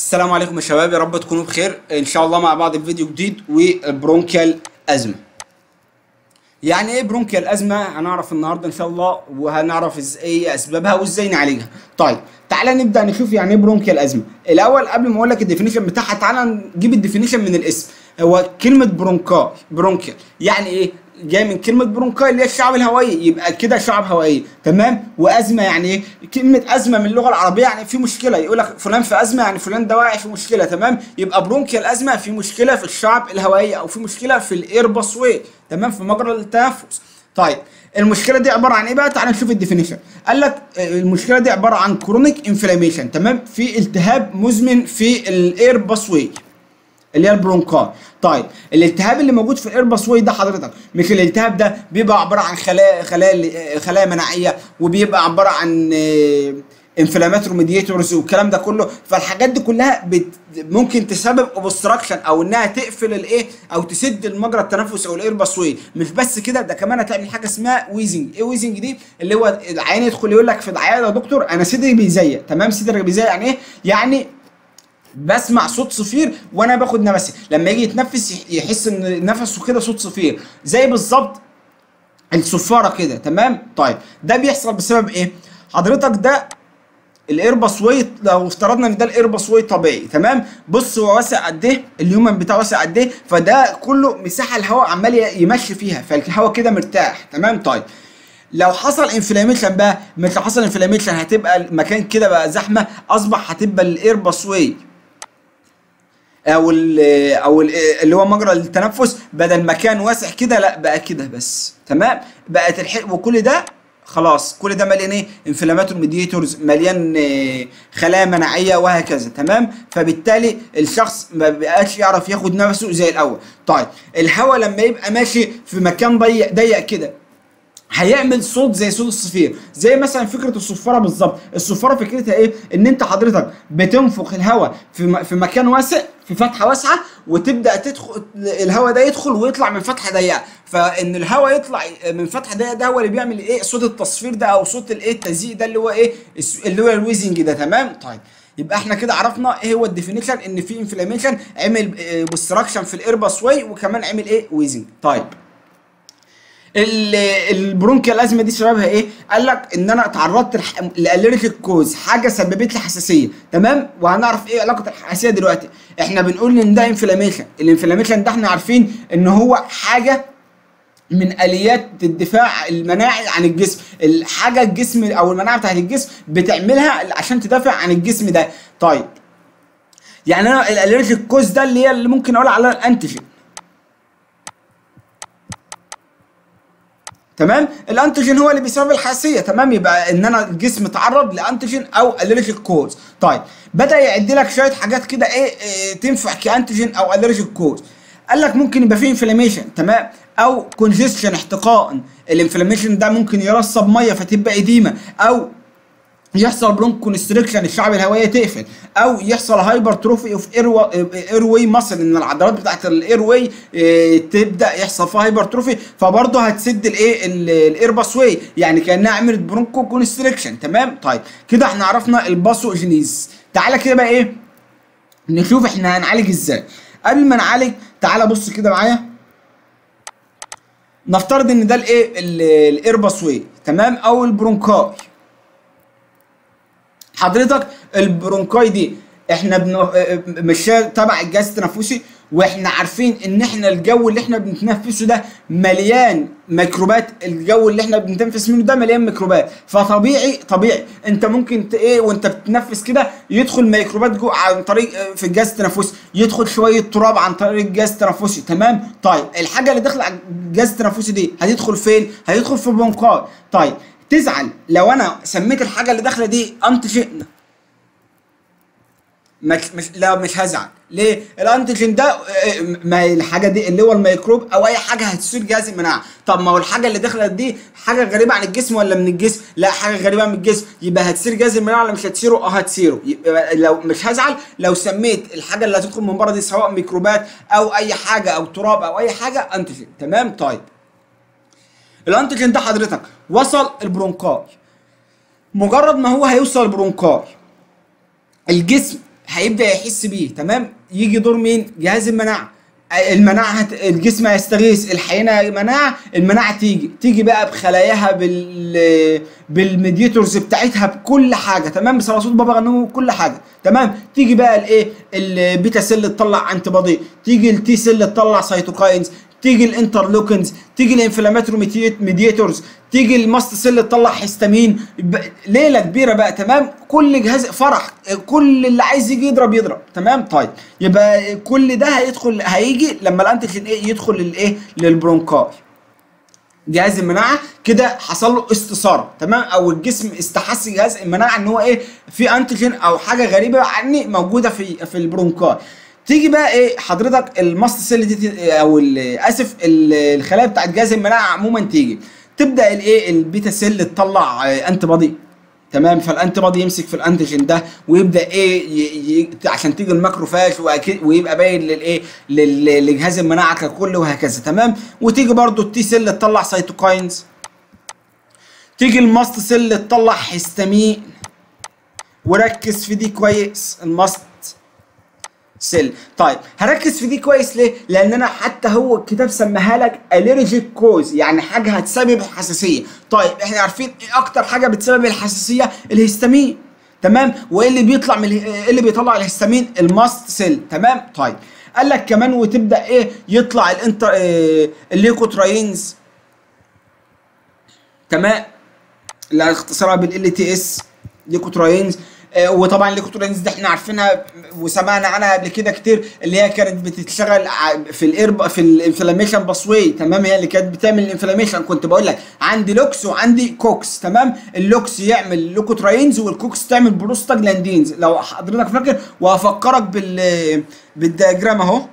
السلام عليكم يا شباب يا رب تكونوا بخير ان شاء الله مع بعض في فيديو جديد وبرونكيال ازمه يعني ايه برونكيال ازمه هنعرف النهارده ان شاء الله وهنعرف ازاي ايه اسبابها وازاي نعالجها طيب تعالى نبدا نشوف يعني ايه برونكيال ازمه الاول قبل ما اقول لك الديفينيشن بتاعها تعالى نجيب الديفينيشن من الاسم هو كلمه برونكاي برونكيال يعني ايه جاي من كلمه برونكاي اللي هي الشعب الهوائي يبقى كده شعب هوائي تمام وازمه يعني ايه كلمه ازمه من اللغه العربيه يعني في مشكله يقول لك فلان في ازمه يعني فلان ده واقع في مشكله تمام يبقى برونكيال ازمه في مشكله في الشعب الهوائيه او في مشكله في الاير باسوي تمام في مجرى التنفس طيب المشكله دي عباره عن ايه بقى تعال نشوف الديفينيشن قال لك المشكله دي عباره عن كرونيك انفلاميشن تمام في التهاب مزمن في الاير باسوي اللي هي البرونكاي طيب الالتهاب اللي موجود في الاير باسوي ده حضرتك مش الالتهاب ده بيبقى عباره عن خلايا خلايا خلايا مناعيه وبيبقى عباره عن انفلاماتور ميديتورز والكلام ده كله فالحاجات دي كلها بت ممكن تسبب اوبستراكشن او انها تقفل الايه او تسد المجرى التنفس او الاير باسوي مش بس كده ده كمان هتعمل حاجه اسمها ويزنج ايه ويزنج دي اللي هو العيان يدخل يقول لك في العياده يا دكتور انا صدري بيزيق تمام صدري بيزيق يعني ايه يعني بسمع صوت صفير وانا باخد نفسي لما يجي يتنفس يحس ان نفسه كده صوت صفير زي بالظبط الصفاره كده تمام طيب ده بيحصل بسبب ايه حضرتك ده الايرباس وي لو افترضنا ان ده الايرباس وي طبيعي تمام بص هو واسع قد ايه اليومن بتاعه واسع قد ايه فده كله مساحه الهواء عمال يمشي فيها فالهواء كده مرتاح تمام طيب لو حصل انفلاميشن بقى مش لو حصل انفلاميشن هتبقى المكان كده بقى زحمه اصبح هتبقى الايرباس وي او ال او ال اللي هو مجرى التنفس بدل مكان واسع كده لا بقى كده بس تمام بقت الحق وكل ده خلاص كل ده مليان ايه انفلاماتور ميديتورز مليان إيه خلايا مناعيه وهكذا تمام فبالتالي الشخص ما بقاش يعرف ياخد نفسه زي الاول طيب الهواء لما يبقى ماشي في مكان ضيق ضيق كده هيعمل صوت زي صوت الصفير زي مثلا فكره الصفاره بالظبط الصفاره فكرتها ايه ان انت حضرتك بتنفخ الهواء في في مكان واسع في فتحه واسعه وتبدا تدخل الهواء ده يدخل ويطلع من فتحه ضيقه فان الهواء يطلع من فتحه ضيقه ده هو اللي بيعمل ايه صوت التصفير ده او صوت الايه التزييق ده اللي هو ايه اللي هو الويزنج ده تمام طيب يبقى احنا كده عرفنا ايه هو الديفينيشن ان في انفلاميشن عمل بوستراكشن في الايرباس واي وكمان عمل ايه ويزنج طيب البرونكيال ازمه دي سببها ايه؟ قال لك ان انا اتعرضت لالرجيك كوز حاجه سببت لي حساسيه تمام؟ وهنعرف ايه علاقه الحساسيه دلوقتي. احنا بنقول ان ده انفلاميشن، الانفلاميشن ده احنا عارفين ان هو حاجه من اليات الدفاع المناعي عن الجسم الحاجه الجسم او المناعه بتاعت الجسم بتعملها عشان تدافع عن الجسم ده طيب يعني انا الالرجيك كوز ده اللي هي اللي ممكن اقول عليها الانتيجين تمام الانتيجين هو اللي بيسبب الحساسيه تمام يبقى ان انا الجسم اتعرض لانتيجين او الرجيك كوز طيب بدا يعد لك شويه حاجات كده إيه, ايه تنفع كانتيجين او الرجيك كوز قال لك ممكن يبقى فيه انفلاميشن تمام او كونجستشن احتقان الانفلاميشن ده ممكن يرسب ميه فتبقى اديمه او يحصل برونك كونستريكشن الشعب الهوائيه تقفل او يحصل هايبر تروفي اوف اير واي ماسل ان العضلات بتاعت الاير واي اه تبدا يحصل فيها هايبر تروفي فبرضه هتسد الايه الاير باس واي يعني كانها عملت برونكو كونستريكشن تمام طيب كده احنا عرفنا الباثوجينيز تعالى كده بقى ايه نشوف احنا هنعالج ازاي قبل ما نعالج تعالى بص كده معايا نفترض ان ده الايه الاير باس واي تمام او البرونكاي حضرتك البرونكاي دي احنا بن... مش تبع الجهاز التنفسي واحنا عارفين ان احنا الجو اللي احنا بنتنفسه ده مليان ميكروبات الجو اللي احنا بنتنفس منه ده مليان ميكروبات فطبيعي طبيعي انت ممكن ت... ايه وانت بتتنفس كده يدخل ميكروبات جوه عن طريق في الجهاز التنفسي يدخل شويه تراب عن طريق الجهاز التنفسي تمام طيب الحاجه اللي داخله على الجهاز التنفسي دي هتدخل فين هيدخل في البرونكاي طيب تزعل لو انا سميت الحاجه اللي داخله دي انتيجين مش مش لا مش هزعل ليه الانتيجين ده ما الحاجه دي اللي هو الميكروب او اي حاجه هتثير جهاز المناعه طب ما هو الحاجه اللي داخله دي حاجه غريبه عن الجسم ولا من الجسم لا حاجه غريبه من الجسم يبقى هتثير جهاز المناعه ولا مش هتثيره اه هتثيره يبقى لو مش هزعل لو سميت الحاجه اللي هتدخل من بره دي سواء ميكروبات او اي حاجه او تراب او اي حاجه انتيجين تمام طيب الانتيجين ده حضرتك وصل البرونكاي مجرد ما هو هيوصل البرونكاي الجسم هيبدا يحس بيه تمام يجي دور مين جهاز المناعه المناعه هت... الجسم هيستغيث الحقيقه مناعه المناعه تيجي تيجي بقى بخلاياها بال بالميديتورز بتاعتها بكل حاجه تمام بصراصوت بابا غنوم كل حاجه تمام تيجي بقى الايه البيتا سيل تطلع انتي بودي تيجي التي سيل تطلع سيتوكاينز تيجي الانترلوكنز تيجي الانفلاماتوري ميديتورز تيجي الماست سيل تطلع هيستامين ليله كبيره بقى تمام كل جهاز فرح كل اللي عايز يجي يضرب يضرب تمام طيب يبقى كل ده هيدخل هيجي لما الانتيجين ايه يدخل للايه للبرونكاي جهاز المناعه كده حصل له استثاره تمام او الجسم استحس جهاز المناعه ان هو ايه في انتيجين او حاجه غريبه عني موجوده في في البرونكاي تيجي بقى ايه حضرتك الماست سيل دي او اسف الخلايا بتاعت جهاز المناعه عموما تيجي تبدا الايه البيتا سيل تطلع انتي بودي تمام فالانتي بودي يمسك في الانتيجين ده ويبدا ايه ي... ي... عشان تيجي الماكروفاج واكيد ويبقى باين للايه لل... لجهاز المناعه ككل وهكذا تمام وتيجي برده التي سيل تطلع سيتوكاينز تيجي الماست سيل تطلع هيستامين وركز في دي كويس الماست سيل طيب هركز في دي كويس ليه لان انا حتى هو الكتاب سماها لك الرجيك كوز يعني حاجه هتسبب حساسيه طيب احنا عارفين ايه اكتر حاجه بتسبب الحساسيه الهستامين تمام وايه اللي بيطلع من ايه اللي بيطلع الهستامين الماست سيل تمام طيب قال لك كمان وتبدا ايه يطلع الانتر إيه الليكوتراينز تمام اللي اختصارها بالال تي اس ليكوتراينز وطبعا الليكوترينز دي احنا عارفينها وسمعنا عنها قبل كده كتير اللي هي كانت بتشتغل في الاير في الانفلاميشن باسوي تمام هي اللي كانت بتعمل الانفلاميشن كنت بقول لك عندي لوكس وعندي كوكس تمام اللوكس يعمل لوكوتراينز والكوكس تعمل بروستاجلاندينز لو حضرتك فاكر وهفكرك بال بالدياجرام اهو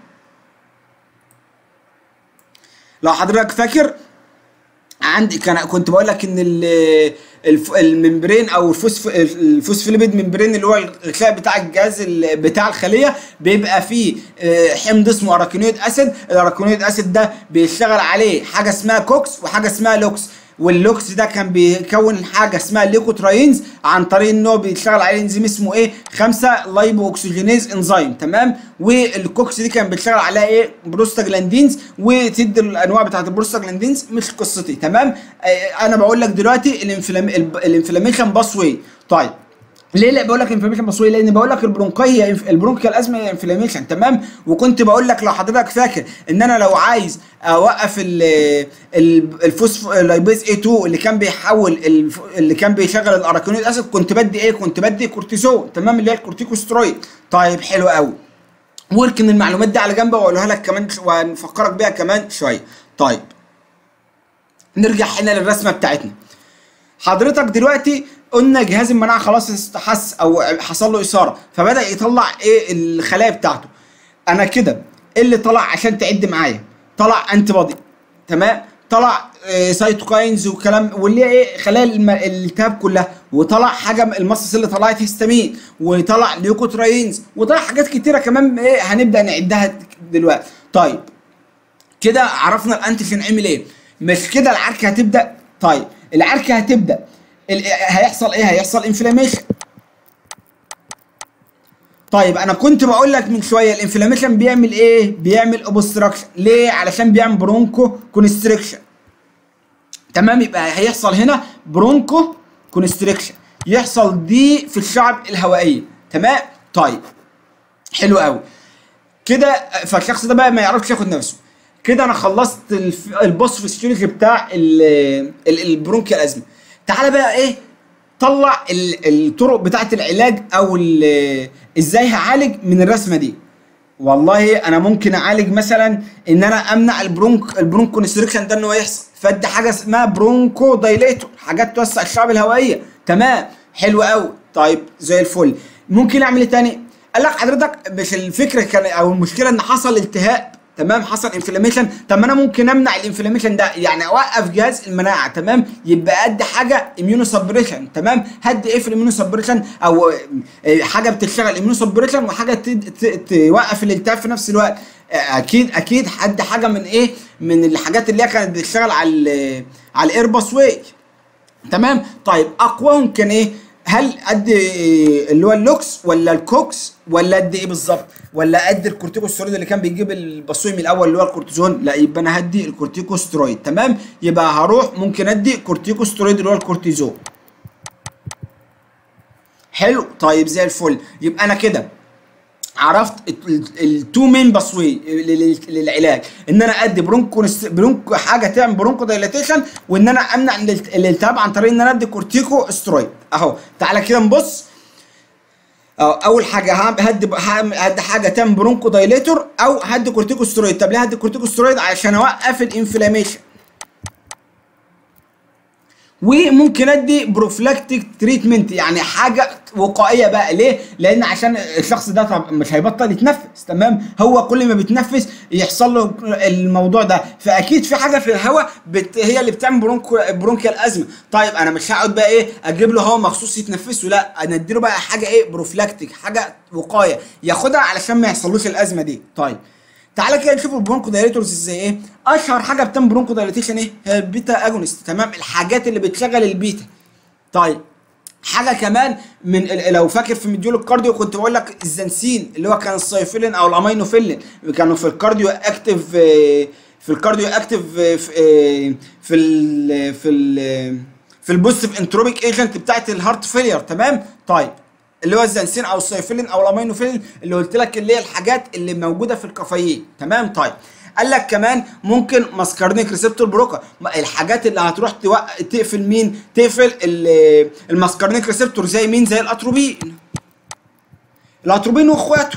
لو حضرتك فاكر عندي كان كنت بقول لك ان الف... الممبرين او الفوسف... الفوسفوليبيد ممبرين اللي هو الغشاء بتاع الجهاز بتاع الخليه بيبقى فيه حمض اسمه اراكينويد اسيد الاراكينويد اسيد ده بيشتغل عليه حاجه اسمها كوكس وحاجه اسمها لوكس واللوكس ده كان بيكون حاجه اسمها ليكوتراينز عن طريق ان هو بيشتغل عليه انزيم اسمه ايه 5 لايبو اوكسجينيز انزيم تمام والكوكس دي كان بيشتغل عليها ايه بروستاجلاندينز وتدي الانواع بتاعت البروستاجلاندينز مش قصتي تمام آه انا بقول لك دلوقتي الانفلام الانفلاميشن باسوي طيب ليه لا بقول لك انفلاميشن بصوي لان بقول لك البرونكاي هي البرونكيال ازمه هي انفلاميشن تمام وكنت بقول لك لو حضرتك فاكر ان انا لو عايز اوقف الفوسفولايبيز اي 2 اللي كان بيحول اللي كان بيشغل الاراكينويد اسيد كنت بدي ايه كنت بدي كورتيزون تمام اللي هي الكورتيكوسترويد طيب حلو قوي واركن المعلومات دي على جنب واقولها لك كمان وهنفكرك بيها كمان شويه طيب نرجع هنا للرسمه بتاعتنا حضرتك دلوقتي قلنا جهاز المناعه خلاص استحس او حصل له اثاره فبدا يطلع ايه الخلايا بتاعته انا كده ايه اللي طلع عشان تعد معايا طلع انتي بودي تمام طلع إيه سايتوكاينز وكلام واللي هي ايه خلايا الالتهاب كلها وطلع حاجه المصص اللي طلعت هيستامين وطلع ليوكوتراينز وطلع حاجات كتيره كمان ايه هنبدا نعدها دلوقتي طيب كده عرفنا الانتيجين عمل ايه مش كده العركه هتبدا طيب العركه هتبدا هيحصل ايه هيحصل انفلاميشن طيب انا كنت بقول لك من شويه الانفلاميشن بيعمل ايه بيعمل اوبستراكشن ليه علشان بيعمل برونكو كونستريكشن تمام يبقى هيحصل هنا برونكو كونستريكشن يحصل دي في الشعب الهوائيه تمام طيب حلو قوي كده فالشخص ده بقى ما يعرفش ياخد نفسه كده انا خلصت البوس فيسيولوجي بتاع البرونكيال ازمه تعالى بقى ايه طلع الطرق بتاعه العلاج او ازاي هعالج من الرسمه دي والله انا ممكن اعالج مثلا ان انا امنع البرونك البرونكو كونستريكشن ده ان هو يحصل فادي حاجه اسمها برونكو دايليتور حاجات توسع الشعب الهوائيه تمام حلو قوي طيب زي الفل ممكن اعمل ايه تاني قال لك حضرتك مش الفكره كان او المشكله ان حصل التهاب تمام حصل انفلاميشن طب ما انا ممكن امنع الانفلاميشن ده يعني اوقف جهاز المناعه تمام يبقى قد حاجه اميونو سبريشن تمام هد ايه في الاميونو سبريشن او حاجه بتشتغل اميونو سبريشن وحاجه توقف الالتهاب في نفس الوقت اكيد اكيد حد حاجه من ايه من الحاجات اللي هي كانت بتشتغل على على الايرباس واي تمام طيب اقواهم كان ايه هل قد اللي هو اللوكس ولا الكوكس ولا قد ايه بالظبط ولا قد الكورتيكوسترويد اللي كان بيجيب البصويم الاول اللي هو الكورتيزون لا يبقى انا هدي الكورتيكوسترويد تمام يبقى هروح ممكن ادي كورتيكوسترويد اللي هو الكورتيزون حلو طيب زي الفل يبقى انا كده عرفت التو مين باسوي للعلاج ان انا ادي برونكو برونكو حاجه تعمل برونكو دايلاتيشن وان انا امنع الالتهاب عن طريق ان انا ادي كورتيكو استرويد اهو تعالى كده نبص أو اول حاجه هدي هدي حاجه تعمل برونكو دايليتور او هدي كورتيكو استرويد طب ليه هدي كورتيكو استرويد عشان اوقف الانفلاميشن وممكن ادي بروفلاكتيك تريتمنت يعني حاجه وقائيه بقى ليه؟ لان عشان الشخص ده طب مش هيبطل يتنفس تمام؟ هو كل ما بيتنفس يحصل له الموضوع ده فاكيد في حاجه في الهواء بت... هي اللي بتعمل برونكو برونكيال ازمه طيب انا مش هقعد بقى ايه اجيب له هواء مخصوص يتنفسه لا انا اديله بقى حاجه ايه بروفلاكتيك حاجه وقايه ياخدها علشان ما يحصلوش الازمه دي طيب تعالى كده نشوف البرونكو دايليتورز ازاي ايه اشهر حاجه بتعمل برونكو دايليتيشن ايه هي البيتا اجونست تمام الحاجات اللي بتشغل البيتا طيب حاجه كمان من لو فاكر في مديول الكارديو كنت بقول لك الزنسين اللي هو كان السايفيلين او الامينوفيلين كانوا في الكارديو اكتف في الكارديو اكتف في في ال في ال في البوزيتيف انتروبيك ايجنت بتاعت الهارت فيلير تمام طيب اللي هو الزنسين او السايفيلين او الامينوفيلين اللي قلت لك اللي هي الحاجات اللي موجوده في الكافيين تمام طيب قال لك كمان ممكن ماسكارنيك ريسبتور بروكر الحاجات اللي هتروح توق... تقفل مين تقفل الماسكارنيك ريسبتور زي مين زي الاتروبين الاتروبين واخواته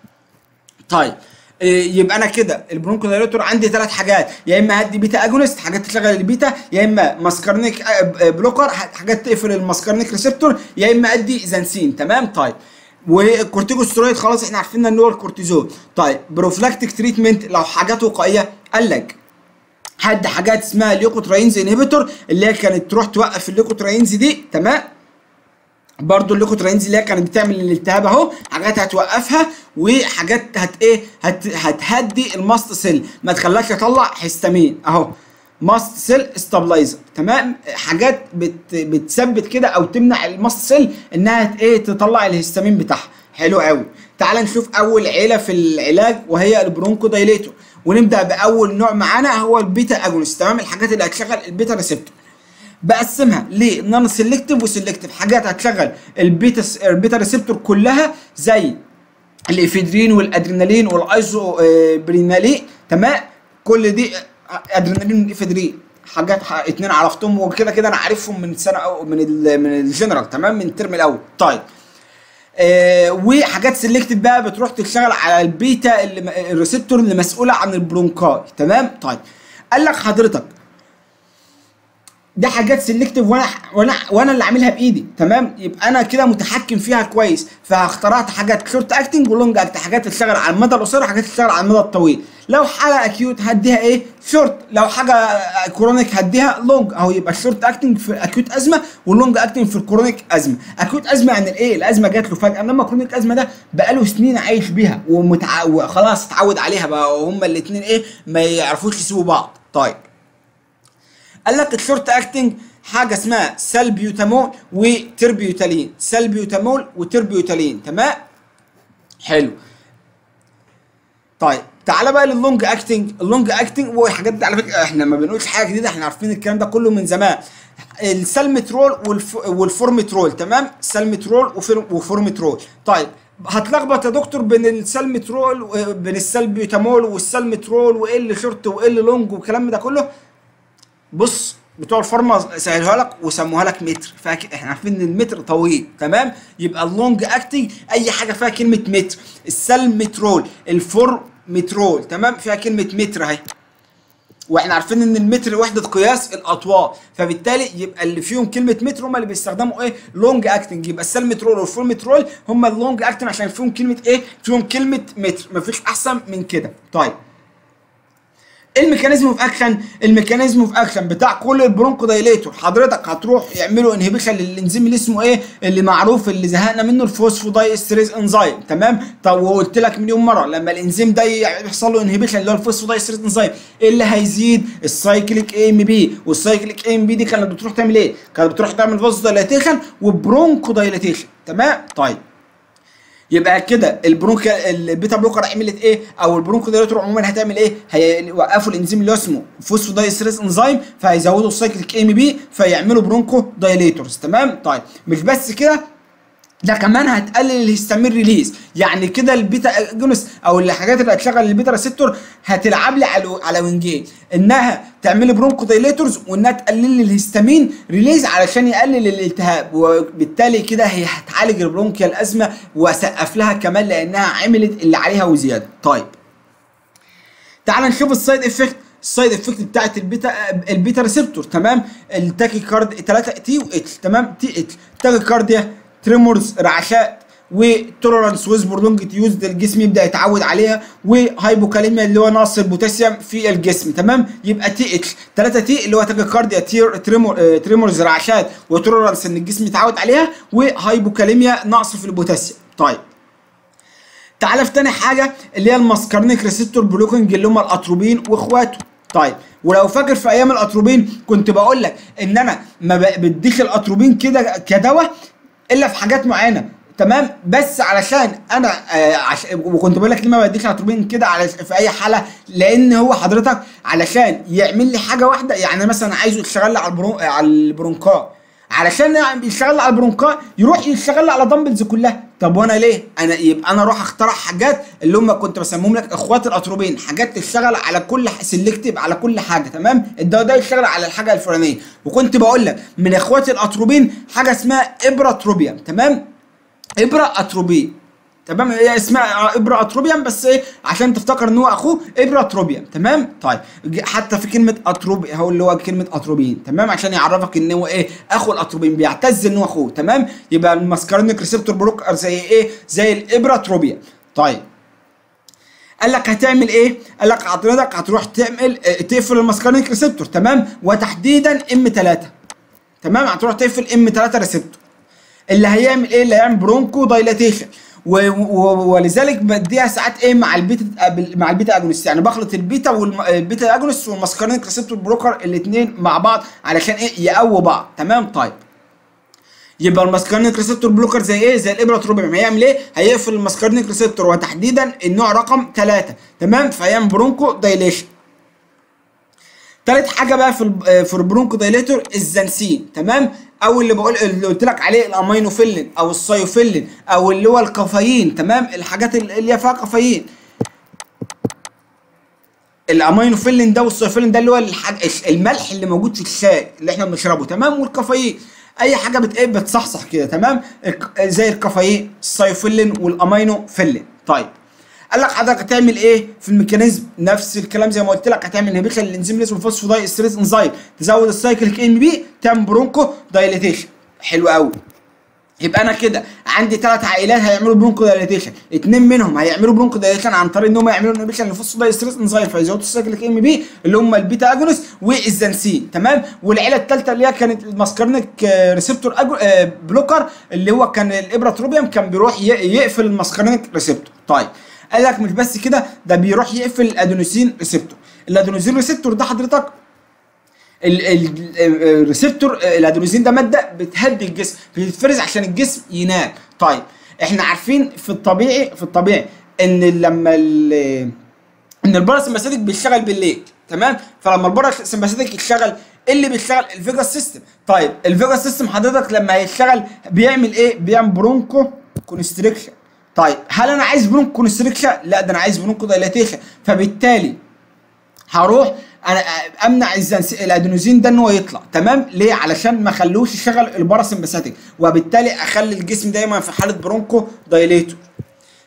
طيب يبقى انا كده البرونكو دايليتور عندي ثلاث حاجات يا اما هدي بيتا اجونست حاجات تشغل البيتا يا اما ماسكارنيك بلوكر حاجات تقفل الماسكارنيك ريسبتور يا اما ادي زنسين تمام طيب والكورتيكوسترويد خلاص احنا عارفين ان هو الكورتيزون طيب بروفلاكتيك تريتمنت لو حاجات وقائيه قال لك هدي حاجات اسمها ليوكوتراينز انهبيتور اللي هي كانت تروح توقف الليوكوتراينز دي تمام برضو الليكوترينز اللي هي كانت بتعمل الالتهاب اهو حاجات هتوقفها وحاجات هت ايه هت هتهدي الماست سيل ما تخليهاش يطلع هيستامين اهو ماست سيل ستابلايزر تمام حاجات بت بتثبت كده او تمنع الماست سيل انها ايه تطلع الهستامين بتاعها حلو قوي تعال نشوف اول عيله في العلاج وهي البرونكو دايليتور ونبدا باول نوع معانا هو البيتا اجونست تمام الحاجات اللي هتشغل البيتا ريسبتور بقسمها لنون سيلكتيف وسيلكتيف حاجات هتشغل البيتا البيتا ريسبتور كلها زي الافيدرين والادرينالين والايزو برينالين تمام كل دي ادرينالين وافيدرين حاجات اتنين عرفتهم وكده كده انا عارفهم من سنه او من ال من الجنرال تمام من الترم الاول طيب آه وحاجات سيلكتيف بقى بتروح تشتغل على البيتا اللي الريسبتور اللي مسؤوله عن البرونكاي تمام طيب قال لك حضرتك دي حاجات سيلكتيف وانا وانا وانا اللي عاملها بايدي تمام يبقى انا كده متحكم فيها كويس فاخترعت حاجات شورت اكتنج ولونج اكتنج حاجات تشتغل على المدى القصير وحاجات تشتغل على المدى الطويل لو حاجه اكيوت هديها ايه شورت لو حاجه كرونيك هديها لونج اهو يبقى الشورت اكتنج في اكيوت ازمه واللونج اكتنج في الكرونيك ازمه اكيوت ازمه يعني الايه الازمه جات له فجاه انما كرونيك ازمه ده بقاله سنين عايش بيها ومتع... وخلاص اتعود عليها بقى وهما الاثنين ايه ما يعرفوش يسيبوا بعض طيب قال لك الشورت اكتنج حاجه اسمها سلبيوتامول وتربيوتالين سلبيوتامول وتربيوتالين تمام حلو طيب تعالى بقى لللونج اكتنج اللونج اكتنج والحاجات دي على فكره احنا ما بنقولش حاجه جديده احنا عارفين الكلام ده كله من زمان السلمترول والف... والفورمترول تمام سلمترول وفورمترول طيب هتلخبط يا دكتور بين السلمترول بين السلبيوتامول والسلمترول وايه اللي شورت وايه اللي لونج والكلام ده كله بص بتوع الفارما سهلوها لك وسموها لك متر فاكر احنا عارفين ان المتر طويل تمام يبقى اللونج اكتنج اي حاجه فيها كلمه متر السلمترول الفورمترول تمام فيها كلمه متر اهي واحنا عارفين ان المتر وحده قياس الاطوال فبالتالي يبقى اللي فيهم كلمه متر هم اللي بيستخدموا ايه لونج اكتنج يبقى السلمترول والفورمترول هم اللونج اكتنج عشان فيهم كلمه ايه فيهم كلمه متر مفيش احسن من كده طيب الميكانيزم اوف اكشن الميكانيزم اوف اكشن بتاع كل البرونكو دايليتور حضرتك هتروح يعملوا انهبيشن للانزيم اللي اسمه ايه اللي معروف اللي زهقنا منه الفوسفوداي استريز انزيم تمام طب وقلت لك مليون مره لما الانزيم ده يحصل له انهبيشن اللي هو الفوسفوداي استريز انزيم ايه اللي هيزيد السايكليك اي ام بي والسايكليك اي ام بي دي كانت بتروح تعمل ايه كانت بتروح تعمل فوسفودايليتيشن وبرونكو دايليتيشن تمام طيب يبقى كده البرونكا البيتا بلوكر عملت ايه او البرونكو دايليتور عموما هتعمل ايه هيوقفوا الانزيم اللي اسمه فوسفودايستريس انزيم فهيزودوا السايكليك ام بي فيعملوا برونكو دايليتورز تمام طيب مش بس كده ده كمان هتقلل الهستامين ريليز يعني كده البيتا اجونس او الحاجات اللي هتشغل البيتا ريسبتور هتلعب لي على على وينجين انها تعمل لي برونكو دايليتورز وانها تقلل لي الهستامين ريليز علشان يقلل الالتهاب وبالتالي كده هي هتعالج البرونكيال ازمه واسقف لها كمان لانها عملت اللي عليها وزياده طيب تعال نشوف السايد افكت السايد افكت بتاعت البيتا البيتا ريسبتور تمام التاكي كارد 3 تي واتش تمام تي اتش تاكي كارديا تريمورز رعشات وتولرانس ويز برولونج يوز الجسم يبدا يتعود عليها وهايبوكاليميا اللي هو نقص البوتاسيوم في الجسم تمام يبقى تي اتش 3 تي اللي هو تاكيكارديا تير تريمور تريمورز رعشات وتولرانس ان الجسم يتعود عليها وهايبوكاليميا نقص في البوتاسيوم طيب تعالى في تاني حاجه اللي هي الماسكارنيك ريسبتور بلوكنج اللي هم الاتروبين واخواته طيب ولو فاكر في ايام الاتروبين كنت بقول لك ان انا ما بديش الاتروبين كده كدواء الا في حاجات معينه تمام بس علشان انا آه عش... وكنت بقول لك ليه ما بديش اتروبين كده على في اي حاله لان هو حضرتك علشان يعمل لي حاجه واحده يعني مثلا عايزه يشتغل لي على البرون... على البرونكا علشان يشتغل على البرونكا يروح يشتغل على دمبلز كلها طب وانا ليه انا يبقى انا اروح اخترع حاجات اللي هم كنت بسميهم لك اخوات الاتروبين حاجات تشتغل على كل سيلكتيف على كل حاجه تمام الدواء ده يشتغل على الحاجه الفلانيه وكنت بقول لك من اخوات الاتروبين حاجه اسمها ابراتروبيوم تمام ابرا اتروبي تمام هي اسمها ابرا اتروبيوم بس ايه عشان تفتكر ان هو اخوه ابرا اتروبيوم تمام طيب حتى في كلمه اتروبي هو اللي هو كلمه اتروبين تمام عشان يعرفك ان هو ايه اخو الاتروبين بيعتز ان هو اخوه تمام يبقى الماسكارينيك ريسبتور بلوكر زي ايه زي الابرا اتروبيوم طيب قال لك هتعمل ايه؟ قال لك حضرتك هتروح تعمل تقفل الماسكارينيك ريسبتور تمام وتحديدا ام 3 تمام هتروح تقفل ام 3 ريسبتور اللي هيعمل ايه اللي هيعمل برونكو دايلاتيشن ولذلك بديها ساعات ايه مع البيتا مع البيتا اجونست يعني بخلط البيتا والبيتا اجونست والماسكارينيك ريسبتور بروكر الاثنين مع بعض علشان ايه يقووا بعض تمام طيب يبقى الماسكارينيك ريسبتور بلوكر زي ايه زي الابراتروبيوم هيعمل ايه هيقفل الماسكارينيك ريسبتور وتحديدا النوع رقم 3 تمام فهيعمل برونكو دايليشن تالت حاجه بقى في في البرونكو دايليتور الزنسين تمام او اللي بقول اللي قلت لك عليه الامينوفيلين او السايوفيلين او اللي هو الكافيين تمام الحاجات اللي فيها كافيين الامينوفيلين ده والسايوفيلين ده اللي هو الحاج... الملح اللي موجود في الشاي اللي احنا بنشربه تمام والكافيين اي حاجه بت ايه بتصحصح كده تمام زي الكافيين السايوفيلين والامينوفيلين طيب قال لك حضرتك هتعمل ايه في الميكانيزم نفس الكلام زي ما قلت لك هتعمل انهبيشن للانزيم اللي اسمه فوسفوداي استريس انزيم تزود السايكليك ام بي تعمل برونكو دايليتيشن حلو قوي يبقى انا كده عندي ثلاث عائلات هيعملوا برونكو دايليتيشن اثنين منهم هيعملوا برونكو دايليتيشن عن طريق ان هم يعملوا انهبيشن للفوسفوداي استريس انزيم فيزودوا السايكليك ام بي اللي هم البيتا اجونست والزنسين تمام والعيله الثالثه اللي هي كانت الماسكارنيك ريسبتور أجو... بلوكر اللي هو كان الابراتروبيوم كان بيروح يقفل الماسكارنيك ريسبتور طيب قال لك مش بس كده ده بيروح يقفل الادينوسين ريسبتور الادينوسين ريسبتور ده حضرتك الريسبتور الادينوسين ده ماده بتهدي الجسم بتتفرز عشان الجسم ينام طيب احنا عارفين في الطبيعي في الطبيعي ان لما ان الباراسمباثيك بيشتغل بالليل تمام فلما الباراسمباثيك يشتغل اللي بيشتغل الفيجاس سيستم طيب الفيجاس سيستم حضرتك لما هيشتغل بيعمل ايه بيعمل برونكو كونستريكشن طيب هل انا عايز برونكو كونستريكشن لا ده انا عايز برونكو دايلاتيشن فبالتالي هروح انا امنع الزنس الادينوزين ده ان هو يطلع تمام ليه علشان ما اخلوش يشغل الباراسمباثيك وبالتالي اخلي الجسم دايما في حاله برونكو دايليتور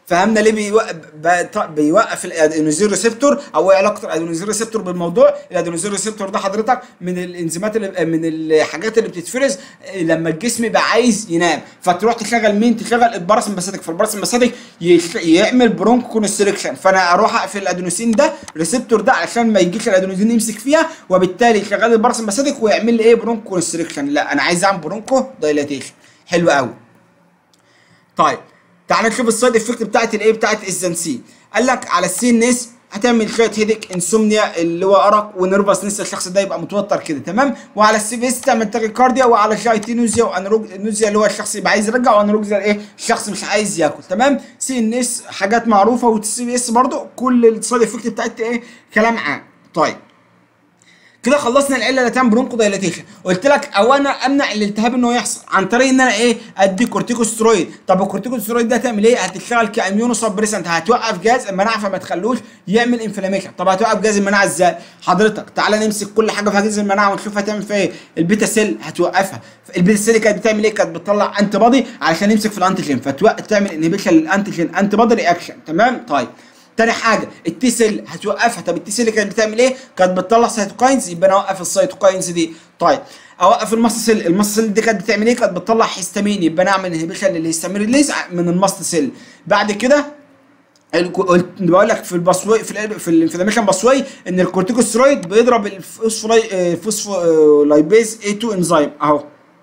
فهمنا ليه بيوقف بت- بيوقف الادينوزين ريسبتور او ايه علاقه الادينوزين ريسبتور بالموضوع الادينوزين ريسبتور ده حضرتك من الانزيمات اللي من الحاجات اللي بتتفرز لما الجسم يبقى عايز ينام فتروح تشغل مين تشغل الباراسمباثيك فالباراسمباثيك يش- يعمل برونكو كونستريكشن فانا اروح اقفل الادينوسين ده ريسبتور ده علشان ما يجيش الادينوسين يمسك فيها وبالتالي يشغل الباراسمباثيك ويعمل لي ايه برونكو كونستريكشن لا انا عايز اعمل برونكو دايلاتيشن حلو قوي طيب تعال نشوف السايد افكت بتاعت الايه بتاعت الزنسين قال لك على السي ان اس هتعمل شويه هيدك انسومنيا اللي هو ارق ونرفس نسا الشخص ده يبقى متوتر كده تمام وعلى السي في اس تعمل تاكيكارديا وعلى الجي تي نوزيا وانروجيا اللي هو الشخص يبقى عايز يرجع وانروجيا ايه الشخص مش عايز ياكل تمام سي ان اس حاجات معروفه والسي في اس برضو كل السايد افكت بتاعت ايه كلام عام طيب كده خلصنا العله اللي تعمل برونكو دايلاتيشن قلت لك او انا امنع الالتهاب انه يحصل عن طريق ان انا ايه ادي كورتيكوسترويد طب الكورتيكوسترويد ده هتعمل ايه هتشتغل كاميونو سبريسنت هتوقف جهاز المناعه فما تخلوش يعمل انفلاميشن طب هتوقف جهاز المناعه ازاي حضرتك تعالى نمسك كل حاجه في جهاز المناعه ونشوف هتعمل فيها ايه البيتا سيل هتوقفها البيتا سيل كانت بتعمل ايه كانت بتطلع انتي بادي علشان يمسك في الانتيجين فتوقف تعمل انهبيشن للانتيجين انتي بادي رياكشن تمام طيب تاني حاجه التي سيل هتوقفها طب التي سيل كانت بتعمل ايه كانت بتطلع سيتوكاينز يبقى انا اوقف السيتوكاينز دي طيب اوقف الماست سيل الماست سيل دي كانت بتعمل ايه كانت بتطلع هيستامين يبقى انا اعمل انهبيشن للهيستامين ريليز من الماست سيل بعد كده الكو- قلت بقول لك في البصوي في ال في الانفلاميشن بصوي ان الكورتيكوسترويد بيضرب الفوسفولاي فوسفولايبيز A2 انزيم اهو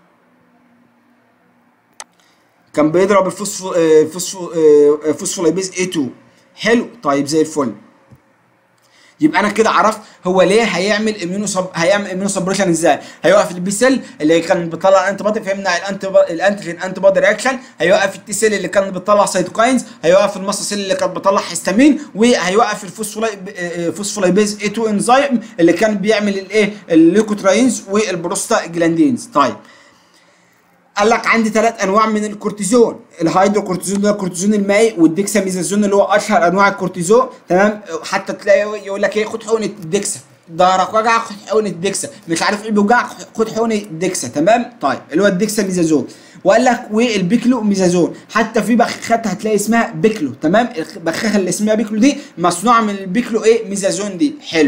كان بيضرب الفوسفو آه، فوسفو آه، فوسفولايبيز A2 حلو طيب زي الفل يبقى انا كده عرفت هو ليه هيعمل اميونو سب... هيعمل اميونو سبريشن ازاي هيوقف البي سيل اللي كان بيطلع الانتي بودي فيمنع الانتي الانتيجين انتي بودي رياكشن هيوقف التي سيل اللي كان بيطلع سيتوكاينز هيوقف الماست سيل اللي كانت بتطلع هيستامين وهيوقف الفوسفولاي آه، فوسفولايبيز A2 انزيم اللي كان بيعمل الايه الليكوتراينز والبروستا جلاندينز طيب قال لك عندي ثلاث انواع من الكورتيزون الهيدروكورتيزون ده الكورتيزون المائي والديكساميزازون اللي هو اشهر انواع الكورتيزون تمام حتى تلاقي يقول لك ايه خد حقنه الديكسا ظهرك وجعك خد حقنه الديكسا مش عارف ايه بيوجعك خد حقنه الديكسا تمام طيب اللي هو الديكساميزازون وقال لك والبيكلو ميزازون حتى في بخاخات هتلاقي اسمها بيكلو تمام البخاخه اللي اسمها بيكلو دي مصنوعه من البيكلو ايه ميزازون دي حلو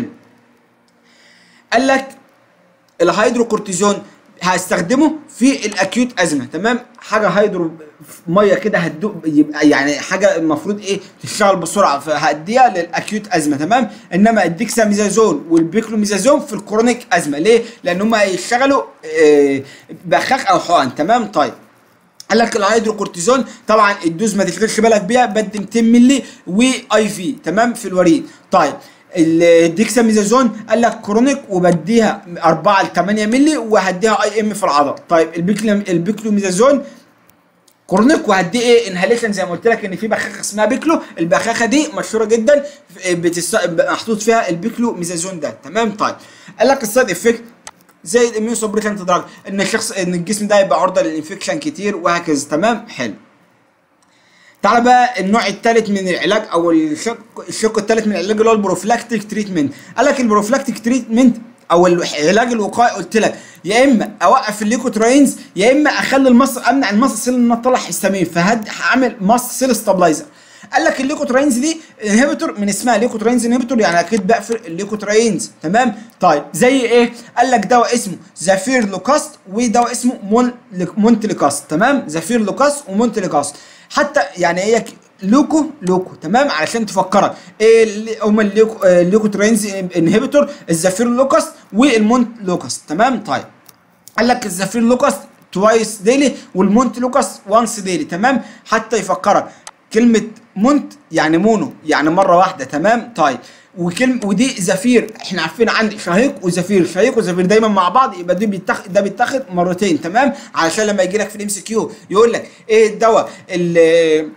قال لك الهيدروكورتيزون هستخدمه في الاكيوت ازمه تمام حاجه هيدرو ميه كده هتدوق يبقى يعني حاجه المفروض ايه تشتغل بسرعه فهديها للاكيوت ازمه تمام انما الديكساميزازون والبيكلوميزازون في الكرونيك ازمه ليه لان هم هيشتغلوا آه، بخاخ او حقن تمام طيب قال لك الهيدروكورتيزون طبعا الدوز ما تشغلش بالك بيها بدي 200 مللي واي في تمام في الوريد طيب الديكساميزازون قال لك كرونيك وبديها 4 ل 8 مللي وهديها اي ام في العضله طيب البيكلم البيكلوميزازون كورنيك وهدي ايه انهاليشن زي ما قلت لك ان في بخاخه اسمها بيكلو البخاخه دي مشهوره جدا بتست... محطوط فيها البيكلو ميزازون ده تمام طيب قال لك السايد افكت زي الاميون سبريشن دراج ان الشخص ان الجسم ده يبقى عرضه للانفكشن كتير وهكذا تمام حلو تعالى بقى النوع الثالث من العلاج او الشق الشق الثالث من العلاج اللي هو البروفلاكتيك تريتمنت قال لك البروفلاكتيك تريتمنت او العلاج الوقائي قلت لك يا اما اوقف الليكوتراينز يا اما اخلي المص امنع المص سيل انها تطلع هيستامين فهد هعمل مص سيل ستابلايزر قال لك الليكوتراينز دي انهبيتور من اسمها ليكوتراينز انهبيتور يعني اكيد بقفل الليكوتراينز تمام طيب زي ايه قال لك دواء اسمه زافير لوكاست ودواء اسمه مون مونتليكاست تمام زافير لوكاست ومونتليكاست حتى يعني هي ك- لوكو لوكو تمام علشان تفكرك ايه اللي هم الليكو آه، الليكوتراينز انهبيتور الزافير لوكاست والمونت لوكاست تمام طيب قال لك الزافير لوكاست توايس ديلي والمونت لوكاست وانس ديلي تمام حتى يفكرك كلمة مونت يعني مونو يعني مرة واحدة تمام طيب وكلمة ودي زفير احنا عارفين عندي شهيق وزفير شهيق وزفير دايما مع بعض يبقى دي بيتاخد ده بيتاخد مرتين تمام علشان لما يجي لك في الام سي كيو يقول لك ايه الدواء اللي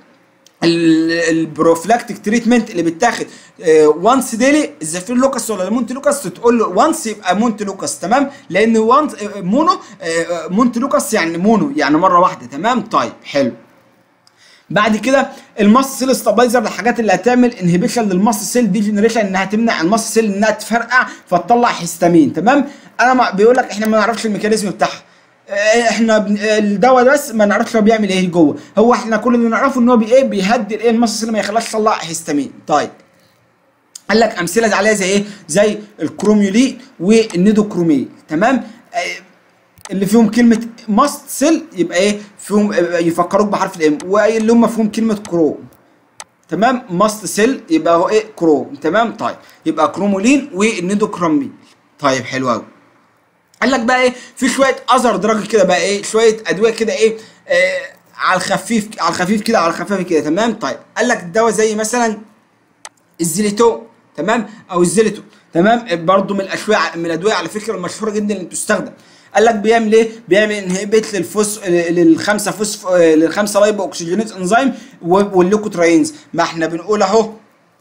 البروفلاكتيك تريتمنت اللي بيتاخد وانس ديلي الزفير لوكاس ولا المونت لوكاس تقول له وانس يبقى مونت لوكاس تمام لان وانس مونو آه، مونت لوكاس يعني مونو يعني مره واحده تمام طيب حلو بعد كده الماس سيل ستابلايزر الحاجات اللي هتعمل انهبيشن للماس سيل دي جنريشن انها تمنع الماس سيل انها تفرقع فتطلع هيستامين تمام انا ما بيقول لك احنا ما نعرفش الميكانيزم بتاعها آه، احنا بن- آه، الدواء ده بس ما نعرفش هو بيعمل ايه جوه هو احنا كل اللي نعرفه ان هو بي ايه بيهدي الايه المصل اللي ما يخليهاش تطلع هيستامين طيب قال لك امثله عليها زي ايه زي الكروميولين والنيدوكروميل تمام آه، اللي فيهم كلمه ماست سيل يبقى ايه فيهم آه، يفكروك بحرف الام واللي هم فيهم كلمه كروم تمام ماست سيل يبقى هو ايه كروم تمام طيب يبقى كرومولين والنيدوكروميل طيب حلو قوي قال لك بقى ايه في شويه اذر دراج كده بقى ايه شويه ادويه كده ايه آه على الخفيف على الخفيف كده على الخفيف كده تمام طيب قال لك الدواء زي مثلا الزيليتو تمام او الزيليتو تمام برضو من الاشواع من الادويه على فكره المشهوره جدا اللي بتستخدم قال لك بيعمل ايه بيعمل انهبيت للفوس للخمسه فوس للخمسه لايبو اوكسجينيز انزيم والليكوتراينز ما احنا بنقول اهو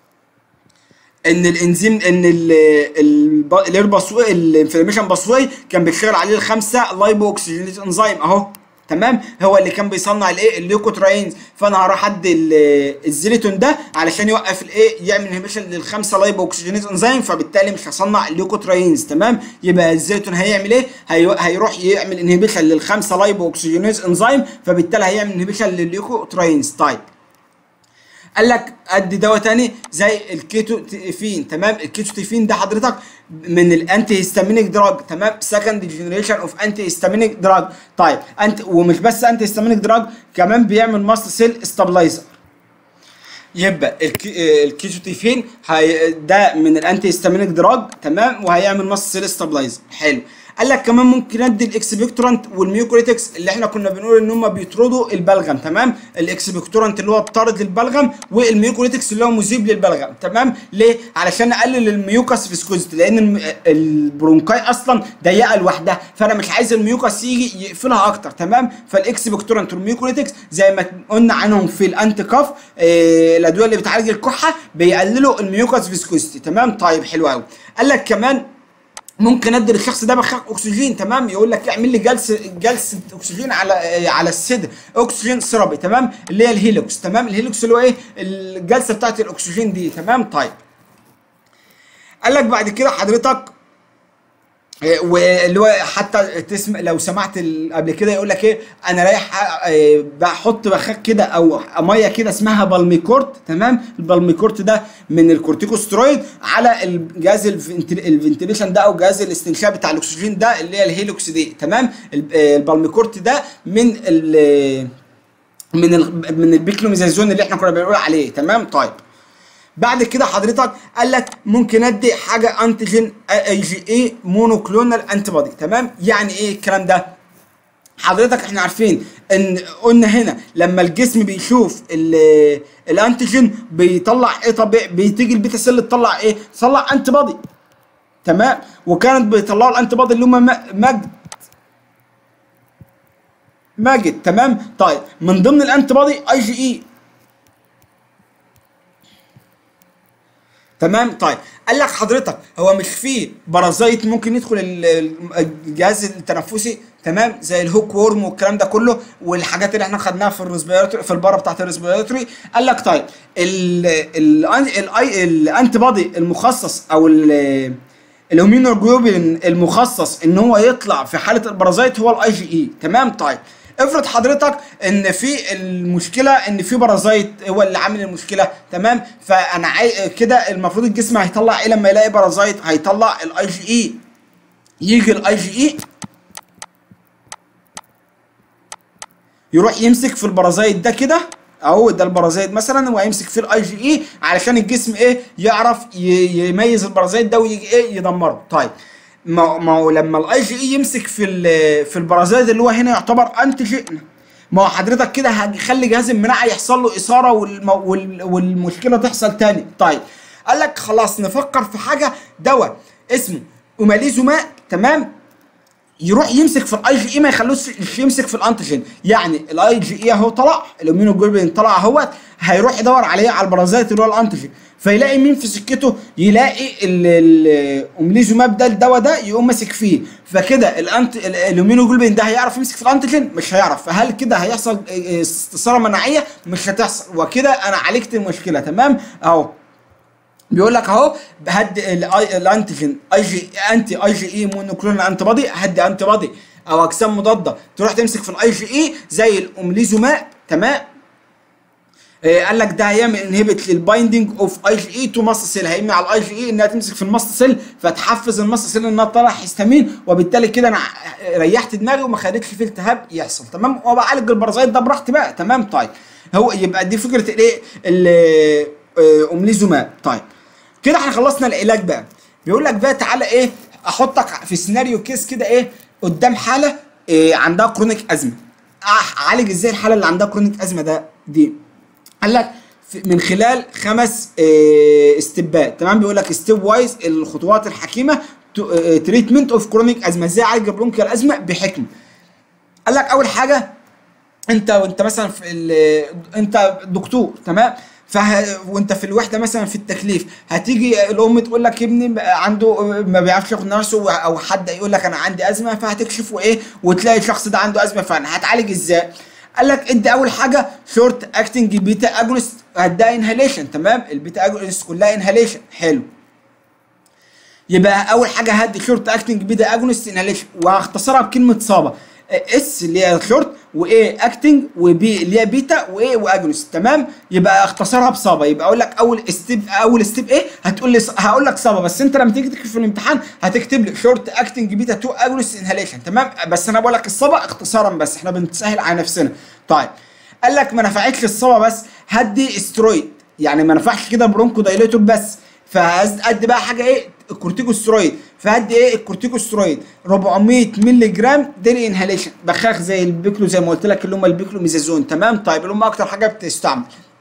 ان الانزيم ان ال ال الارباسوي الانفلاميشن باسوي كان بيشتغل عليه الخمسه لايبو اوكسجينيز انزيم اهو تمام هو اللي كان بيصنع الايه الليوكوتراينز فانا هروح ادي ال- الزيليتون ده علشان يوقف الايه يعمل انهبيشن للخمسه لايبو اوكسجينيز انزيم فبالتالي مش هصنع الليوكوتراينز تمام يبقى الزيليتون هيعمل ايه هي... هيروح يعمل انهبيشن للخمسه لايبو اوكسجينيز انزيم فبالتالي هيعمل انهبيشن للليوكوتراينز طيب قال لك ادي دواء تاني زي الكيتوتيفين تمام الكيتوتيفين ده حضرتك من الانتي هيستامينيك دراج تمام سكند جنريشن اوف انتي هيستامينيك دراج طيب انت ومش بس انتي هيستامينيك دراج كمان بيعمل ماست سيل ستابلايزر يبقى الكي- الكيتوتيفين هي ده من الانتي هيستامينيك دراج تمام وهيعمل ماست سيل ستابلايزر حلو قال لك كمان ممكن ادي الاكسبكتورانت والميوكريتكس اللي احنا كنا بنقول ان هم بيطردوا البلغم تمام الاكسبكتورانت اللي هو بطارد للبلغم والميوكريتكس اللي هو مذيب للبلغم تمام ليه علشان اقلل الميوكس فيسكوزيتي لان الم- البرونكاي اصلا ضيقه لوحدها فانا مش عايز الميوكس يجي يقفلها اكتر تمام فالاكسبكتورانت والميوكريتكس زي ما قلنا عنهم في الانتي كاف آه الادويه اللي بتعالج الكحه بيقللوا الميوكس فيسكوزيتي تمام طيب حلو قوي قال لك كمان ممكن ادي للشخص ده بخاخ اكسجين تمام يقول لك اعمل لي جلسه جلسه اكسجين على آه، على الصدر اكسجين ثيرابي تمام اللي هي الهيلوكس تمام الهيلوكس اللي هو ايه الجلسه بتاعت الاكسجين دي تمام طيب قال لك بعد كده حضرتك إيه، واللي هو حتى تسمع لو سمعت ال- قبل كده يقول لك ايه انا رايح إيه، بحط بخاخ كده او ميه كده اسمها بالميكورت تمام البالميكورت ده من الكورتيكوسترويد على الجهاز الفنتل- الفنتيليشن ده او جهاز الاستنشاق بتاع الاكسجين ده اللي هي الهيلوكس دي تمام ال- آه، البالميكورت ده من ال من ال من البيكلوميزازون اللي احنا كنا بنقول عليه تمام طيب بعد كده حضرتك قال لك ممكن ادي حاجه انتيجين اي جي اي مونوكلونال انتي بودي تمام يعني ايه الكلام ده حضرتك احنا عارفين ان قلنا هنا لما الجسم بيشوف ال- الانتيجين بيطلع ايه طبيعي بتيجي البيتا سيل تطلع ايه تطلع انتي بودي تمام وكانت بيطلعوا الانتي بودي اللي هم م- مجد ماجد تمام طيب من ضمن الانتي بودي اي جي اي تمام طيب قال لك حضرتك هو مش في بارازيت ممكن يدخل ال- ال- الجهاز التنفسي تمام زي الهوك وورم والكلام ده كله والحاجات اللي احنا خدناها في الريسبيراتوري في البره بتاعت الريسبيراتوري قال لك طيب ال ال الاي الانتي بودي المخصص او ال الهومينوجلوبين المخصص ان هو يطلع في حاله البارازيت هو الاي جي اي تمام طيب افرض حضرتك ان في المشكله ان في بارازيت هو اللي عامل المشكله تمام فانا عاي... كده المفروض الجسم هيطلع ايه لما يلاقي بارازيت هيطلع الاي جي اي يجي الاي جي اي يروح يمسك في البارازيت ده كده اهو ده البارازيت مثلا وهيمسك فيه الاي جي اي علشان الجسم ايه يعرف ي- يميز البارازيت ده ويجي ايه يدمره طيب ما ما هو لما الاي جي اي يمسك في ال- في البارازيت اللي هو هنا يعتبر انتيجين ما هو حضرتك كده هيخلي جهاز المناعه يحصل له اثاره والم وال والمشكله تحصل تاني طيب قال لك خلاص نفكر في حاجه دواء اسمه اوماليزوماب تمام يروح يمسك في الاي جي اي ما يخلوش يمسك في الانتيجين يعني الاي جي اي اهو طلع الاميونوجلوبين طلع اهوت هيروح يدور عليه على البرازيت اللي هو الانتيجين فيلاقي مين في سكته يلاقي الامليزوماب ده الدواء ده يقوم ماسك فيه فكده الانت الاميونوجلوبين ده هيعرف يمسك في الانتيجين مش هيعرف فهل كده هيحصل استثاره مناعيه مش هتحصل وكده انا عالجت المشكله تمام اهو بيقول لك اهو هدي الاي- الانتيجين اي جي انتي اي جي اي مونوكلونال انتي بودي هدي انتي بودي او اجسام مضاده تروح تمسك في الاي جي اي زي الامليزوماب تمام آه، قال لك ده هيعمل انهبت للبايندنج اوف اي جي اي تو ماست سيل هيمنع على الاي جي اي انها تمسك في الماست سيل فتحفز الماست سيل انها تطلع هيستامين وبالتالي كده انا ريحت دماغي وما خليتش فيه التهاب يحصل تمام وبعالج البرازيت ده براحتي بقى تمام طيب هو يبقى دي فكره الايه الامليزوماب طيب كده احنا خلصنا العلاج بقى بيقول لك بقى تعالى ايه احطك في سيناريو كيس كده ايه قدام حاله إيه عندها كرونيك ازمه اعالج ازاي الحاله اللي عندها كرونيك ازمه ده دي قال لك في- من خلال خمس إيه استبات تمام بيقول لك ستيب وايز الخطوات الحكيمه تريتمنت اوف كرونيك ازمه ازاي اعالج برونكيال ازمه بحكمه قال لك اول حاجه انت وانت مثلا في ال- انت دكتور تمام فه... وانت في الوحده مثلا في التكليف هتيجي الام تقول لك ابني عنده ما بيعرفش ياخد نفسه او حد يقول لك انا عندي ازمه فهتكشفه ايه وتلاقي الشخص ده عنده ازمه فعلا هتعالج ازاي؟ قال لك ادي اول حاجه شورت اكتنج بيتا اجونست هتديها انهاليشن تمام البيتا اجونست كلها انهاليشن حلو يبقى اول حاجه هدي شورت اكتنج بيتا اجونست انهاليشن وهختصرها بكلمه صابه اس اللي هي شورت وايه اكتنج وبي اللي هي بيتا وايه واجونست تمام يبقى اختصرها بصابه يبقى اقول لك اول ستيب اول ستيب ايه هتقول لي هقول لك صابه بس انت لما تيجي تكتب في الامتحان هتكتب لي شورت اكتنج بيتا 2 اجونست انهاليشن تمام بس انا بقول لك الصابه اختصارا بس احنا بنسهل على نفسنا طيب قال لك ما نفعتش الصابه بس هدي استرويد يعني ما نفعش كده برونكو دايليتور بس فهدي بقى حاجه ايه الكورتيكوسترويد فهدي ايه الكورتيكوسترويد 400 مللي جرام ديلي انهاليشن بخاخ زي البيكلو زي ما قلت لك اللي هم البيكلو ميزازون تمام طيب اللي هم اكتر حاجه بتستعمل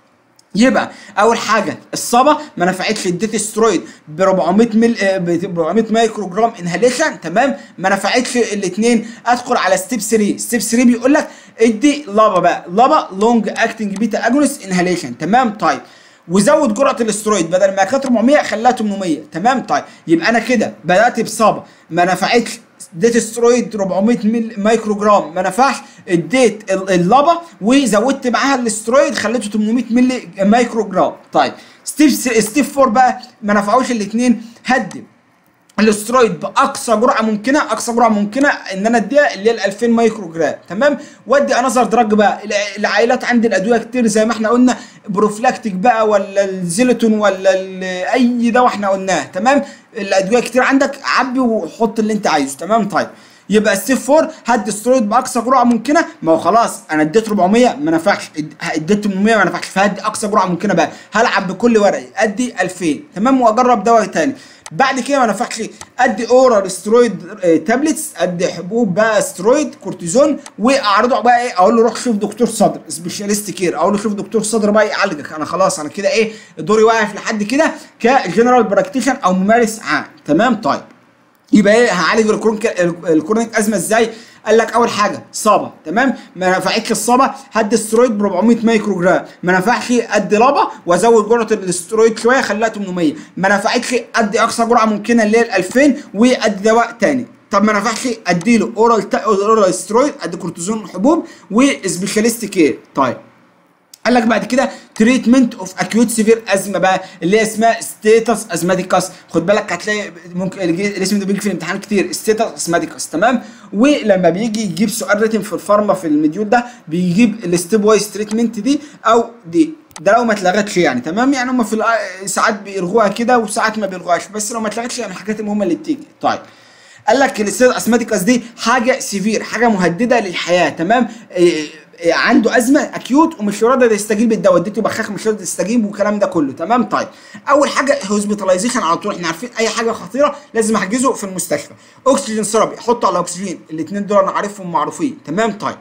يبقى اول حاجه الصبا ما نفعتش اديت استرويد ب 400 مل ب 400 مايكرو جرام انهاليشن تمام ما نفعتش الاثنين ادخل على ستيب 3 ستيب 3 بيقول لك ادي لابا بقى لابا لونج اكتنج بيتا اجونست انهاليشن تمام طيب وزود جرعه الاسترويد بدل ما كانت 400 خلاها 800 تمام طيب يبقى انا كده بدات بصابه ما نفعتش اديت استرويد 400 مل مايكرو جرام ما نفعش اديت ال- اللبا وزودت معاها الاسترويد خليته 800 ملي مايكرو جرام طيب ستيب ستيب 4 بقى ما نفعوش الاثنين هدي الاسترويد باقصى جرعه ممكنه اقصى جرعه ممكنه ان انا اديها اللي هي ال 2000 مايكرو جرام تمام وادي انذر دراج بقى الع- العائلات عندي الادويه كتير زي ما احنا قلنا بروفلاكتيك بقى ولا الزيلوتون ولا ال- اي دواء احنا قلناه تمام الادويه كتير عندك عبي وحط اللي انت عايزه تمام طيب يبقى ستيب 4 هدي استرويد باقصى جرعه ممكنه ما هو خلاص انا اديت 400 ما نفعش اد- اديت 800 ما نفعش فهدي اقصى جرعه ممكنه بقى هلعب بكل ورقي ادي 2000 تمام واجرب دواء تاني بعد كده ما نفعش ادي اورال سترويد آه، تابلتس ادي حبوب بقى سترويد كورتيزون واعرضه بقى ايه اقول له روح شوف دكتور صدر سبيشاليست كير اقول له شوف دكتور صدر بقى يعالجك انا خلاص انا كده ايه دوري واقف لحد كده كجنرال براكتيشن او ممارس عام تمام طيب يبقى ايه هعالج الكرونيك الكرونيك ازمه ازاي؟ قال لك اول حاجه صابه تمام ما نفعتش الصابه هدي استرويد ب 400 مايكرو جرام ما نفعش ادي لابا وازود جرعه الاسترويد شويه خليها 800 ما نفعتش ادي اقصى جرعه ممكنه اللي هي ال 2000 وادي دواء تاني طب ما نفعش اديله اورال تا- اورال استرويد ادي كورتيزون حبوب وسبيشاليست كير طيب قال لك بعد كده تريتمنت اوف اكيوت سيفير ازمه بقى اللي هي اسمها ستيتس ازماتيكاس خد بالك هتلاقي ممكن الج- الاسم ده بيجي في الامتحان كتير ستيتس ازماتيكاس تمام ولما بيجي يجيب سؤال ريتم في الفارما في المديول ده بيجيب الستيب وايز تريتمنت دي او دي ده لو ما اتلغتش يعني تمام يعني هم في الآ- ساعات بيلغوها كده وساعات ما بيلغوهاش بس لو ما اتلغتش يعني من الحاجات المهمه اللي بتيجي طيب قال لك الاستيد اسماتيكاس دي حاجه سيفير حاجه مهدده للحياه تمام إيه إيه عنده ازمه اكيوت ومش راضي يستجيب بالدواء اديته بخاخ مش راضي يستجيب والكلام ده كله تمام طيب اول حاجه هوسبيتاليزيشن على طول احنا عارفين اي حاجه خطيره لازم احجزه في المستشفى اكسجين ثيرابي حطه على اكسجين الاثنين دول انا عارفهم معروفين تمام طيب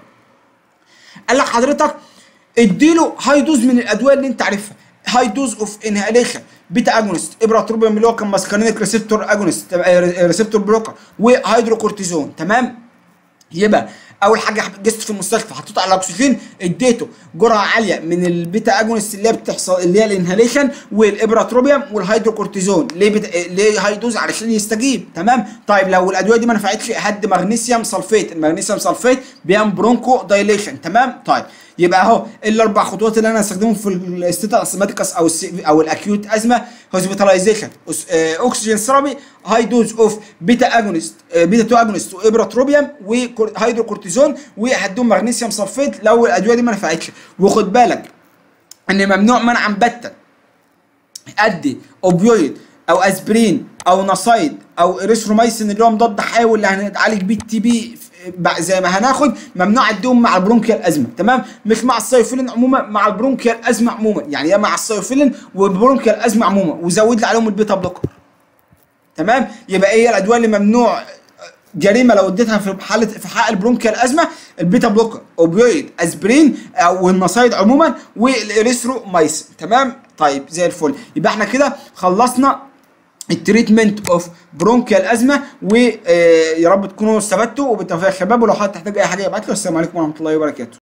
قال لك حضرتك اديله هاي دوز من الادويه اللي انت عارفها هاي دوز اوف انهاليشن بيتا اجونست ابراتروبيوم اللي هو كان ماسكارينيك ريسبتور اجونست ريسبتور بلوكر وهيدروكورتيزون تمام يبقى اول حاجه جست في المستشفى حطيته على الاكسجين اديته جرعه عاليه من البيتا اجونست اللي هي بتحصل اللي هي الانهاليشن والابراتروبيوم والهيدروكورتيزون ليه بت... ليه هاي دوز علشان يستجيب تمام طيب لو الادويه دي ما نفعتش هد مغنيسيوم سلفيت المغنيسيوم سلفيت بيعمل برونكو دايليشن تمام طيب يبقى اهو الاربع خطوات اللي انا هستخدمهم في الستيتا اسماتيكس او السي او الاكيوت ازمه هوسبيتاليزيشن اوكسجين ثيرابي هاي دوز اوف بيتا اجونست بيتا 2 اجونست وابراتروبيوم وهيدروكورتيزون وهدوم مغنيسيوم صلفيت لو الادويه دي ما نفعتش وخد بالك ان ممنوع منعا باتا ادي اوبيويد او اسبرين او نصايد او اريثرومايسين اللي هو مضاد حيوي اللي هنعالج بيه التي بي زي ما هناخد ممنوع اديهم مع البرونكيال ازمه تمام مش مع السيوفيلين عموما مع البرونكيال ازمه عموما يعني يا مع السيوفيلين والبرونكيال ازمه عموما وزود لي عليهم البيتا بلوكر تمام يبقى ايه الادويه اللي ممنوع جريمه لو اديتها في حاله في حق البرونكيال ازمه البيتا بلوكر اوبيويد اسبرين او النصايد عموما والاريثرومايسين تمام طيب زي الفل يبقى احنا كده خلصنا التريتمنت اوف برونكيال ازمه ويا رب تكونوا استفدتوا وبالتوفيق يا شباب ولو حد تحتاج اي حاجه يبعت له السلام عليكم ورحمه الله وبركاته